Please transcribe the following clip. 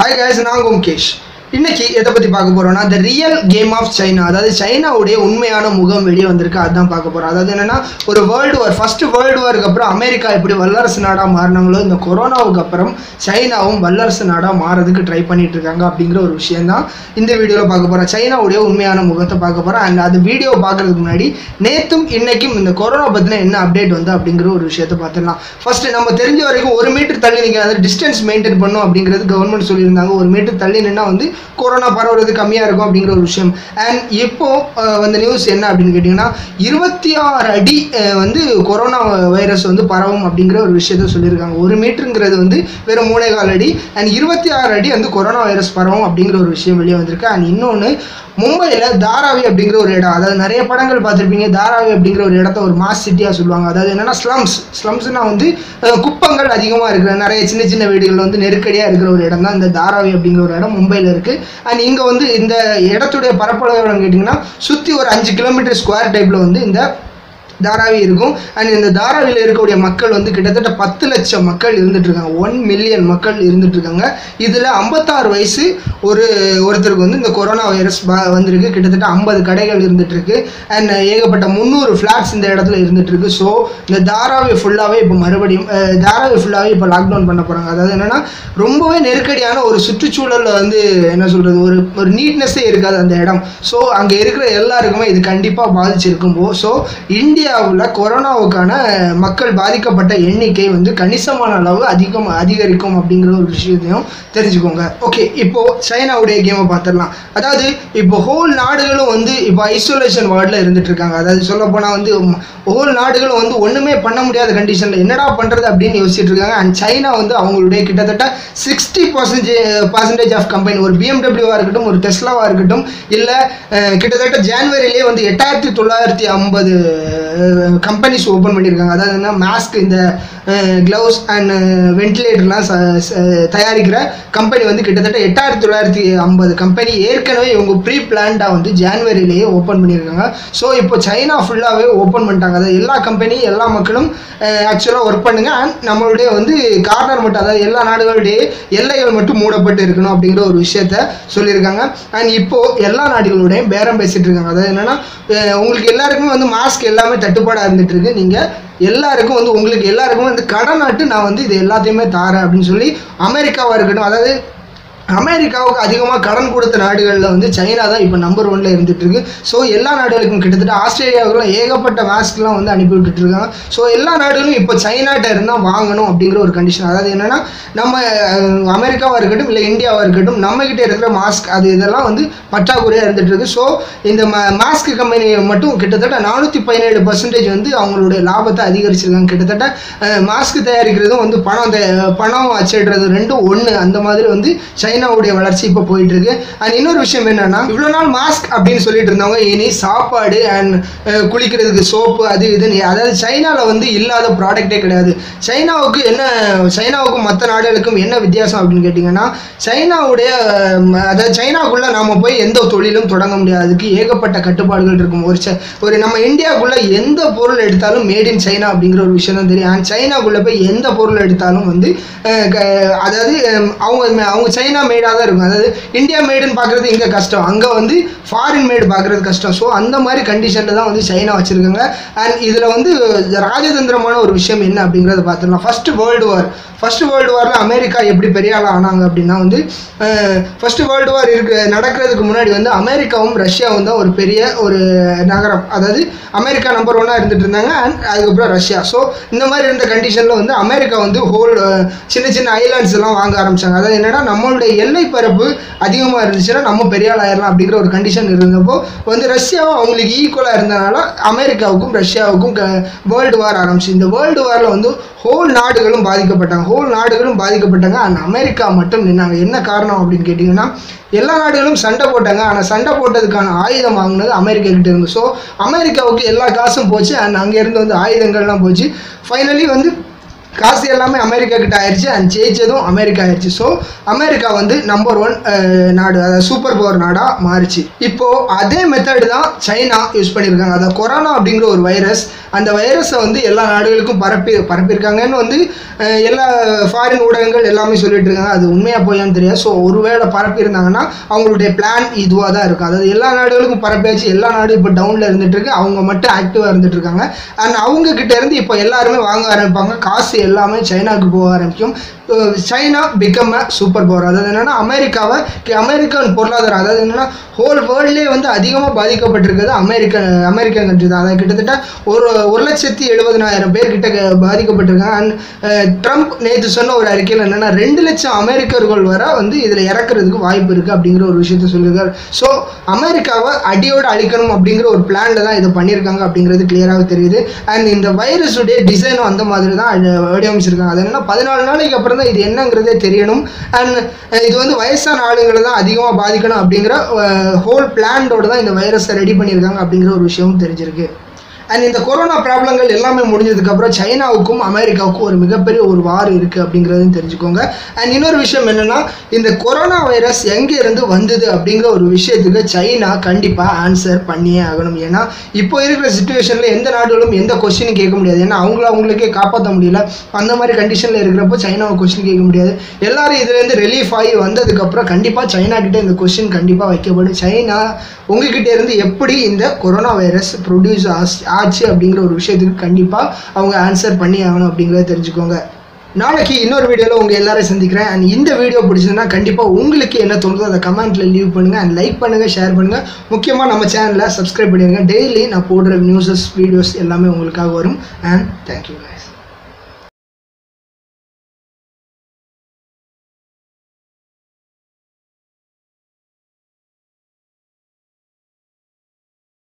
hi guys நான் முகேஷ் இன்னைக்கு எதை பற்றி பார்க்க போகிறோம்னா the real game of China அதாவது சைனாவுடைய உண்மையான முகம் வெளியே வந்திருக்கு அதுதான் பார்க்க போகிறோம் அதாவது என்னன்னா ஒரு வேர்ல்டு வார் ஃபர்ஸ்ட் வேர்ல்டு வாருக்கு அப்புறம் அமெரிக்கா எப்படி வல்லரசு நாடாக மாறினாங்களோ இந்த கொரோனாவுக்கு அப்புறம் சைனாவும் வல்லரசு நாடாக மாறதுக்கு ட்ரை பண்ணிட்டு இருக்காங்க அப்படிங்கிற ஒரு விஷயம் தான் இந்த வீடியோவில் பார்க்க போகிறோம் சைனாவுடைய உண்மையான முகத்தை பார்க்க போகிறோம் அண்ட் அது வீடியோ பார்க்கறதுக்கு முன்னாடி நேற்றும் இன்னைக்கும் இந்த கொரோனா பற்றின என்ன அப்டேட் வந்து அப்படிங்கிற ஒரு விஷயத்தை பார்த்துடலாம் ஃபர்ஸ்ட் நம்ம தெரிஞ்ச வரைக்கும் ஒரு மீட்டர் தள்ளி நிற்க டிஸ்டன்ஸ் மெயின்டைன் பண்ணும் அப்படிங்கிறது கவர்மெண்ட் சொல்லியிருந்தாங்க ஒரு மீட்டர் தள்ளி நின்னா வந்து கொரோனா பரவுறது கம்மியாக இருக்கும் அப்படிங்கிற ஒரு விஷயம் அண்ட் இப்போ அஹ், வந்த நியூஸ் என்ன அப்படின்னு கேட்டிங்கன்னா இருபத்தி ஆறு அடி அஹ், வந்து கொரோனா வைரஸ் வந்து பரவும் அப்படிங்கிற ஒரு விஷயத்த சொல்லியிருக்காங்க ஒரு மீட்டருங்கிறது வந்து வெறும் மூணே கால் அடி அண்ட் இருபத்தி ஆறு அடி வந்து கொரோனா வைரஸ் பரவும் அப்படிங்கிற ஒரு விஷயம் வெளியே வந்திருக்கு அண்ட் இன்னொன்று மும்பையில் தாராவி அப்படிங்கிற ஒரு இடம் அதாவது நிறைய படங்கள் பார்த்துருப்பீங்க தாராவி அப்படிங்கிற ஒரு இடத்த ஒரு மாஸ் சிட்டியாக சொல்லுவாங்க அதாவது என்னன்னா ஸ்லம்ஸ் ஸ்லம்ஸ்னால் வந்து அஹ், குப்பங்கள் அதிகமாக இருக்கிற நிறைய சின்ன சின்ன வீடுகள் வந்து நெருக்கடியாக இருக்கிற ஒரு இடம் தான் இந்த தாராவி அப்படிங்கிற ஒரு இடம் மும்பையில் இருக்குது அண்ட் இங்கே வந்து இந்த இடத்துடைய பரப்பளவு எவ்வளோன்னு கேட்டிங்கன்னா சுற்றி ஒரு அஞ்சு கிலோமீட்டர் ஸ்கொயர் டைப்பில் வந்து இந்த தாராவி இருக்கும் அண்ட் இந்த தாராவியில் இருக்கக்கூடிய மக்கள் வந்து கிட்டத்தட்ட பத்து லட்சம் மக்கள் இருந்துட்டு இருக்காங்க ஒன் மில்லியன் மக்கள் இருந்துட்டு இருக்காங்க இதில் ஐம்பத்தாறு வயசு ஒரு ஒருத்தருக்கு வந்து இந்த கொரோனா வைரஸ் ப- வந்திருக்கு கிட்டத்தட்ட ஐம்பது கடைகள் இருந்துட்டு இருக்கு அண்ட் ஏகப்பட்ட முந்நூறு ஃப்ளாட்ஸ் இந்த இடத்துல இருந்துட்டு இருக்கு ஸோ இந்த தாராவி ஃபுல்லாகவே இப்போ மறுபடியும் அஹ், தாராவி ஃபுல்லாகவே இப்போ லாக்டவுன் பண்ண போகிறாங்க அதாவது என்னன்னா ரொம்பவே நெருக்கடியான ஒரு சுற்றுச்சூழலில் வந்து என்ன சொல்கிறது ஒரு ஒரு நீட்னஸே இருக்காது அந்த இடம் ஸோ அங்கே இருக்கிற எல்லாருக்குமே இது கண்டிப்பாக பாதிச்சிருக்கும் போ ஸோ இந்தியாவில் கொரோனாவுக்கான மக்கள் பாதிக்கப்பட்ட எண்ணிக்கை வந்து கணிசமான அளவு அதிகம் அதிகரிக்கும் அப்படிங்கிற ஒரு விஷயத்தையும் தெரிஞ்சுக்கோங்க ஓகே இப்போ சைனாவுடைய கேமை பார்த்துடலாம் அதாவது இப்போ ஹோல் நாடுகளும் வந்து இப்போ ஐசோலேஷன் வார்டில் இருந்துட்டு இருக்காங்க அதாவது சொல்ல போனால் வந்து ஹோல் நாடுகளும் வந்து ஒன்றுமே பண்ண முடியாத கண்டிஷனில் என்னடா பண்ணுறது அப்படின்னு யோசிச்சுட்டு இருக்காங்க அண்ட் சைனா வந்து அவங்களுடைய கிட்டத்தட்ட sixty percentage percentage of company ஒரு பிஎம்டபிள்யூவாக இருக்கட்டும் ஒரு டெஸ்லாவாக இருக்கட்டும் இல்லை கிட்டத்தட்ட ஜான்வரியிலே வந்து எட்டாயிரத்தி தொள்ளாயிரத்தி ஐம்பது கம்பெனிஸ் ஓப்பன் பண்ணியிருக்காங்க அதாவது என்ன மாஸ்க் இந்த க்ளவுஸ் அண்ட் வென்டிலேட்டர்லாம் தயாரிக்கிற கம்பெனி வந்து கிட்டத்தட்ட எட்டாயிரத்தி தொள்ளாயிரத்தி ஐம்பது கம்பெனி ஏற்கனவே இவங்க ப்ரீ பிளான்டாக வந்து ஜான்வரியிலேயே ஓப்பன் பண்ணியிருக்காங்க ஸோ இப்போ சைனா ஃபுல்லாகவே ஓப்பன் பண்ணிட்டாங்க அதாவது எல்லா கம்பெனி எல்லா மக்களும் ஆக்சுவலாக ஒர்க் பண்ணுங்க அண்ட் நம்மளுடைய வந்து கார்னர் மட்டும் அதாவது எல்லா நாடுகளுடைய எல்லைகள் மட்டும் மூடப்பட்டு இருக்கணும் அப்படிங்கிற ஒரு விஷயத்த சொல்லியிருக்காங்க அண்ட் இப்போ எல்லா நாடுகளுடையும் பேரம் பேசிட்டு இருக்காங்க அதாவது என்னன்னா அஹ் உங்களுக்கு எல்லாருக்குமே வந்து மாஸ்க் எல்லாமே தட்டுப்பாடாக இருந்துட்டு இருக்கு நீங்கள் எல்லாருக்கும் வந்து உங்களுக்கு எல்லாருக்கும் வந்து கடன் நாட்டு நான் வந்து இது எல்லாத்தையுமே தாரேன் அப்படின்னு சொல்லி அமெரிக்காவாக இருக்கட்டும் அதாவது அமெரிக்காவுக்கு அதிகமாக கடன் கொடுத்த நாடுகளில் வந்து சைனா தான் இப்போ நம்பர் ஒன்ல இருந்துட்டு இருக்கு ஸோ எல்லா நாடுகளுக்கும் கிட்டத்தட்ட ஆஸ்திரேலியாவுக்குலாம் ஏகப்பட்ட மாஸ்க்லாம் வந்து அனுப்பி விட்டுட்டு இருக்காங்க ஸோ எல்லா நாடுகளும் இப்போ சைனாட்ட இருந்தால் வாங்கணும் அப்படிங்கிற ஒரு கண்டிஷன் அதாவது என்னன்னா நம்ம அஹ், அமெரிக்காவா இருக்கட்டும் இல்லை இந்தியாவா இருக்கட்டும் நம்ம கிட்ட இருக்கிற மாஸ்க் அது இதெல்லாம் வந்து பற்றாக்குறையாக இருந்துட்டு இருக்கு ஸோ இந்த மாஸ்க் கம்பெனி மட்டும் கிட்டத்தட்ட நானூற்றி பதினேழு பர்சன்டேஜ் வந்து அவங்களுடைய லாபத்தை அதிகரிச்சிருக்காங்க கிட்டத்தட்ட மாஸ்க் தயாரிக்கிறதும் வந்து பணம் தயா- பணம் அச்சிடுறது ரெண்டும் ஒன்று அந்த மாதிரி வந்து சைனாவுடைய வளர்ச்சி இப்போ போயிட்டு இருக்கு அண்ட் இன்னொரு விஷயம் என்னன்னா இவ்வளோ நாள் மாஸ்க் அப்படின்னு சொல்லிட்டு இருந்தவங்க இனி சாப்பாடு அண்ட் குளிக்கிறதுக்கு சோப்பு அது இதுன்னு அதாவது சைனாவில் வந்து இல்லாத ப்ராடக்ட்டே கிடையாது சைனாவுக்கு என்ன சைனாவுக்கும் மற்ற நாடுகளுக்கும் என்ன வித்தியாசம் அப்படின்னு கேட்டிங்கன்னா சைனாவுடைய அஹ், அதாவது சைனாக்குள்ளே நாம போய் எந்த தொழிலும் தொடங்க முடியாது அதுக்கு ஏகப்பட்ட கட்டுப்பாடுகள் இருக்கும் ஒரு ச- ஒரு நம்ம இந்தியாவுக்குள்ள எந்த பொருள் எடுத்தாலும் மேட் இன் சைனா அப்படிங்கிற ஒரு விஷயம் தான் தெரியும் அண்ட் சைனாக்குள்ளே போய் எந்த பொருள் எடுத்தாலும் வந்து அஹ், க- அதாவது அஹ், அவங்க அவங்க சைனா மேடாக தான் இருக்கும் அதாவது இந்தியா மேடுன்னு பார்க்குறது இங்கே கஷ்டம் அங்கே வந்து ஃபாரின் மேடு பார்க்குறது கஷ்டம் ஸோ அந்த மாதிரி கண்டிஷனில் தான் வந்து சைனா வச்சுருக்காங்க அண்ட் இதில் வந்து ராஜதந்திரமான ஒரு விஷயம் என்ன அப்படிங்கிறத பார்த்துடலாம் first world war first world வாரில் அமெரிக்கா எப்படி பெரிய ஆளாக ஆனாங்க அப்படின்னா வந்து ஃபர்ஸ்ட் வேர்ல்டு வார் இருக்க நடக்கிறதுக்கு முன்னாடி வந்து அமெரிக்காவும் ரஷ்யாவும் தான் ஒரு பெரிய ஒரு நகரம் அதாவது அமெரிக்கா நம்பர் ஒன்னாக இருந்துட்டு இருந்தாங்க அண்ட் அதுக்கப்புறம் ரஷ்யா ஸோ இந்த மாதிரி இருந்த கண்டிஷனில் வந்து அமெரிக்கா வந்து ஹோல் சின்ன சின்ன ஐலாண்ட்ஸ் எல்லாம் வாங்க ஆரம்பிச்சாங்க அதாவது என்னன்னா நம்மளுடைய எல்லை பரப்பு அதிகமாக இருந்துச்சுன்னா நம்ம பெரிய ஆள் ஆயிடலாம் அப்படிங்கிற ஒரு கண்டிஷன் இருந்தப்போ வந்து ரஷ்யாவும் அவங்களுக்கு ஈக்குவலாக இருந்தனால அமெரிக்காவுக்கும் ரஷ்யாவுக்கும் வேர்ல்டு வார் ஆரம்பிச்சு இந்த வேர்ல்டு வாரில் வந்து ஹோல் நாடுகளும் பாதிக்கப்பட்டாங்க ஹோல் நாடுகளும் பாதிக்கப்பட்டாங்க அண்ட் அமெரிக்கா மட்டும் நின்னாங்க என்ன காரணம் அப்படின்னு கேட்டிங்கன்னா எல்லா நாடுகளும் சண்டை போட்டாங்க ஆனால் சண்டை போட்டதுக்கான ஆயுதம் வாங்கினது அமெரிக்கா கிட்ட இருந்து ஸோ அமெரிக்காவுக்கு எல்லா காசும் போச்சு அண்ட் அங்கேருந்து வந்து ஆயுதங்கள்லாம் போச்சு ஃபைனலி வந்து காசு எல்லாமே அமெரிக்கா கிட்ட ஆயிடுச்சு அண்ட் ஜெயிச்சதும் அமெரிக்கா ஆயிடுச்சு ஸோ அமெரிக்கா வந்து நம்பர் ஒன் நாடு அதாவது சூப்பர் பவர் நாடாக மாறுச்சு இப்போ அதே மெத்தட் தான் சைனா யூஸ் பண்ணியிருக்காங்க அதாவது கொரோனா அப்படிங்கிற ஒரு வைரஸ் அந்த வைரஸை வந்து எல்லா நாடுகளுக்கும் பரப்பி பரப்பியிருக்காங்கன்னு வந்து அஹ், எல்லா ஃபாரின் ஊடகங்கள் எல்லாமே சொல்லிட்டு இருக்காங்க அது உண்மையாக போயான்னு தெரியாது ஸோ ஒருவேளை பரப்பியிருந்தாங்கன்னா அவங்களுடைய பிளான் இதுவாக தான் இருக்கும் அதாவது எல்லா நாடுகளுக்கும் பரப்பியாச்சு எல்லா நாடும் இப்போ டவுனில் இருந்துட்டு இருக்கு அவங்க மட்டும் ஆக்டிவாக இருந்துட்டு இருக்காங்க அண்ட் அவங்க கிட்ட இருந்து இப்போ எல்லாருமே வாங்க ஆரம்பிப்பாங்க காசு எல்லாமே சைனாக்கு போக ஆரம்பிக்கும் ah China become a super power அதாவது என்னன்னா அமெரிக்காவை அமெரிக்கன் பொருளாதாரம் அதாவது என்னன்னா ஹோல் வேர்ல்ட்லேயே வந்து அதிகமாக பாதிக்கப்பட்டிருக்கிறது அமெரிக்க அமெரிக்கன் கண்ட்ரி தான் அதாவது கிட்டத்தட்ட ஒரு ஒரு லட்சத்தி எழுபதனாயிரம் பேர் கிட்ட க- பாதிக்கப்பட்டிருக்காங்க அண்ட் ட்ரம்ப் நேற்று சொன்ன ஒரு அறிக்கையில் என்னன்னா ரெண்டு லட்சம் அமெரிக்கர்கள் வர வந்து இதில் இறக்குறதுக்கு வாய்ப்பு இருக்குது அப்படிங்கிற ஒரு விஷயத்த சொல்லியிருக்காரு ஸோ அமெரிக்காவை அடியோடு அழிக்கணும் அப்படிங்கிற ஒரு பிளான்ல தான் இதை பண்ணியிருக்காங்க அப்படிங்கிறது கிளியராக தெரியுது அண்ட் இந்த வைரஸுடைய டிசைனும் அந்த மாதிரி தான் அது வடிவமைச்சிருக்காங்க அது என்னன்னா பதினாலு நாளைக்கு அப்புறம் தான் இது என்னங்கிறதே தெரியணும் அண்ட் இது வந்து வயசான ஆளுங்களை தான் அதிகமாக பாதிக்கணும் அப்படிங்கிற ஹோல் பிளான்டோட தான் இந்த வைரஸை ரெடி பண்ணியிருக்காங்க அப்படிங்கிற ஒரு விஷயமும் தெரிஞ்சிருக்கு அண்ட் இந்த கொரோனா ப்ராப்ளங்கள் எல்லாமே முடிஞ்சதுக்கப்புறம் சைனாவுக்கும் அமெரிக்காவுக்கும் ஒரு மிகப்பெரிய ஒரு வார் இருக்குது அப்படிங்கிறதையும் தெரிஞ்சுக்கோங்க அண்ட் இன்னொரு விஷயம் என்னென்னா இந்த கொரோனா வைரஸ் எங்கே இருந்து வந்தது அப்படிங்கிற ஒரு விஷயத்துக்கு சைனா கண்டிப்பாக ஆன்சர் பண்ணியே ஆகணும் ஏன்னா இப்போ இருக்கிற சுச்சுவேஷனில் எந்த நாடுகளும் எந்த கொஸ்டினும் கேட்க முடியாது ஏன்னா அவங்கள அவங்களுக்கே காப்பாற்ற முடியல அந்த மாதிரி கண்டிஷனில் இருக்கிறப்போ சைனாவை கொஸ்டின் கேட்க முடியாது எல்லாரும் இதுலேருந்து ரிலீஃப் ஆகி வந்ததுக்கப்புறம் கண்டிப்பாக சைனா கிட்ட இந்த கொஸ்டின் கண்டிப்பாக வைக்கப்படும் சைனா உங்ககிட்ட இருந்து எப்படி இந்த கொரோனா வைரஸ் ப்ரொடியூஸ் ஆச்சு அப்படிங்கிற ஒரு விஷயத்துக்கு கண்டிப்பாக அவங்க ஆன்சர் பண்ணி ஆகணும் அப்படிங்கிறத தெரிஞ்சுக்கோங்க நாளைக்கு இன்னொரு வீடியோவில் உங்கள் எல்லாரையும் சந்திக்கிறேன் அண்ட் இந்த வீடியோ பிடிச்சதுன்னா கண்டிப்பாக உங்களுக்கு என்ன தோணுதோ அதை கமெண்ட்டில் லீவ் பண்ணுங்கள் அண்ட் லைக் பண்ணுங்கள் ஷேர் பண்ணுங்கள் முக்கியமாக நம்ம சேனலை சப்ஸ்கிரைப் பண்ணிடுங்க டெய்லி நான் போடுற நியூஸஸ் வீடியோஸ் எல்லாமே உங்களுக்காக வரும் அண்ட் தேங்க்யூ guys